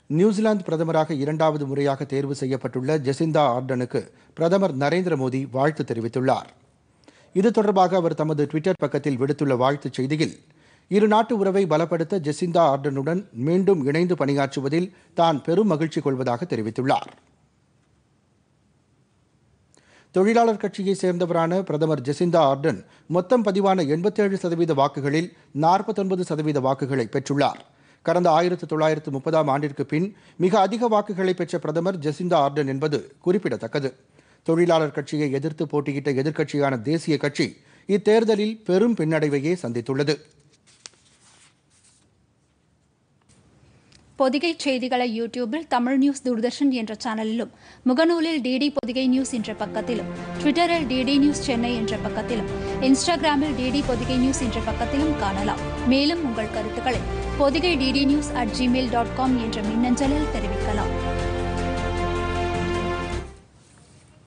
New Zealand பிரதமராக இரண்டாவது முறையாக தேர்வு செய்யப்பட்டுள்ள ஜெசிந்தா ஆர்டனுக்கு பிரதமர் நரேந்திர மோடி வாழ்த்து தெரிவித்துள்ளார் இது தொடர்பாக அவர் தமது ட்விட்டர் பக்கத்தில் விடுத்துள்ள வாழ்த்துச் செய்தியில் இரு நாட்டு உறவை பலப்படுத்த ஜெசிந்தா ஆர்டனுடன் மீண்டும் இணைந்து பணியாற்றுவதில் தான் பெரும் மகிழ்ச்சி கொள்வதாக தெரிவித்துள்ளார் தொழிலாளர் கட்சியைச் சேர்ந்தவரான பிரதமர் ஜெசிந்தா ஆர்டன் மொத்தம் பதிவான எண்பத்தேழு சதவீத வாக்குகளில் நாற்பத்தொன்பது சதவீத வாக்குகளை பெற்றுள்ளார் கடந்த ஆயிரத்து தொள்ளாயிரத்து முப்பதாம் ஆண்டிற்கு பின் மிக அதிக வாக்குகளை பெற்ற பிரதமர் ஜெசிந்தா ஆர்டன் என்பது குறிப்பிடத்தக்கது தொழிலாளர் கட்சியை எதிர்த்து போட்டியிட்ட எதிர்க்கட்சியான தேசிய கட்சி இத்தேர்தலில் பெரும் பின்னடைவையே சந்தித்துள்ளது பொதிகை செய்திகளை யூடியூபில் தமிழ் நியூஸ் தூர்தர்ஷன் என்ற சேனலிலும் முகநூலில் டிடி பொதிகை நியூஸ் என்ற பக்கத்திலும் ட்விட்டரில் டிடி நியூஸ் சென்னை என்ற பக்கத்திலும் இன்ஸ்டாகிராமில் டிடி பொதிகை நியூஸ் என்ற பக்கத்திலும் காணலாம் மேலும் உங்கள் கருத்துக்களை Podhigai DD news at Gmail dot com என்ற மின்னஞ்சலில் தெரிவிக்கலாம்